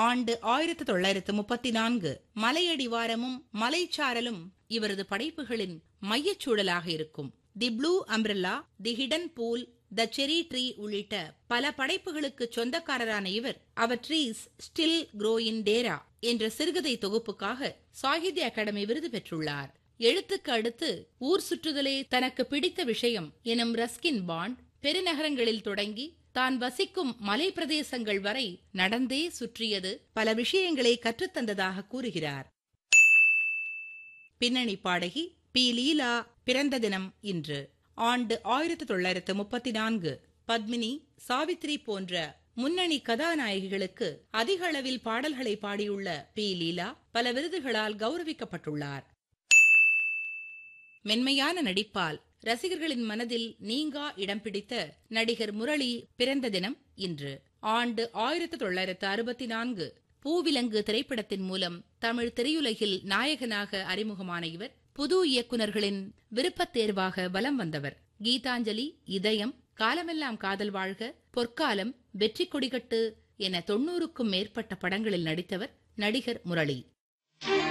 ஆண்டு ஆயிரத்து தொள்ளாயிரத்து முப்பத்தி நான்கு மலையடிவாரமும் மலைச்சாரலும் இவரது படைப்புகளின் மையச்சூழலாக இருக்கும் the blue umbrella the hidden pool the cherry tree உள்ளிட்ட பல படைப்புகளுக்கு சொந்தக்காரரான இவர் our trees still grow in Dehra என்ற சிறுகதை தொகுப்புக்காக சாகித்ய அகாடமி விருது பெற்றுள்ளார் எழுத்துக்கு அடுத்து ஊர் சுற்றுதலே தனக்கு பிடித்த விஷயம் எனும் ரஸ்கின் பாண்ட் பெருநகரங்களில் தொடங்கி தான் வசிக்கும் மலை பிரதேசங்கள் வரை நடந்தே சுற்றியது பல விஷயங்களை கற்றுத்தந்ததாக கூறுகிறார் பின்னணி பாடகி பி லீலா பிறந்த தினம் இன்று ஆண்டு ஆயிரத்தி தொள்ளாயிரத்து முப்பத்தி நான்கு பத்மினி சாவித்ரி போன்ற முன்னணி கதாநாயகிகளுக்கு அதிக அளவில் பாடல்களை பாடியுள்ள பி லீலா பல விருதுகளால் கௌரவிக்கப்பட்டுள்ளார் மென்மையான நடிப்பால் ரசிகர்களின் மனதில் நீங்கா இடம் பிடித்த நடிகர் முரளி பிறந்த தினம் இன்று ஆண்டு ஆயிரத்தி தொள்ளாயிரத்து அறுபத்தி நான்கு பூவிலங்கு திரைப்படத்தின் மூலம் தமிழ் திரையுலகில் நாயகனாக அறிமுகமான இவர் புது இயக்குனர்களின் விருப்பத் தேர்வாக வலம் வந்தவர் கீதாஞ்சலி இதயம் காலமெல்லாம் காதல் வாழ்க பொற்காலம் வெற்றி கொடிகட்டு என தொன்னூறுக்கும் மேற்பட்ட படங்களில் நடித்தவர் நடிகர் முரளி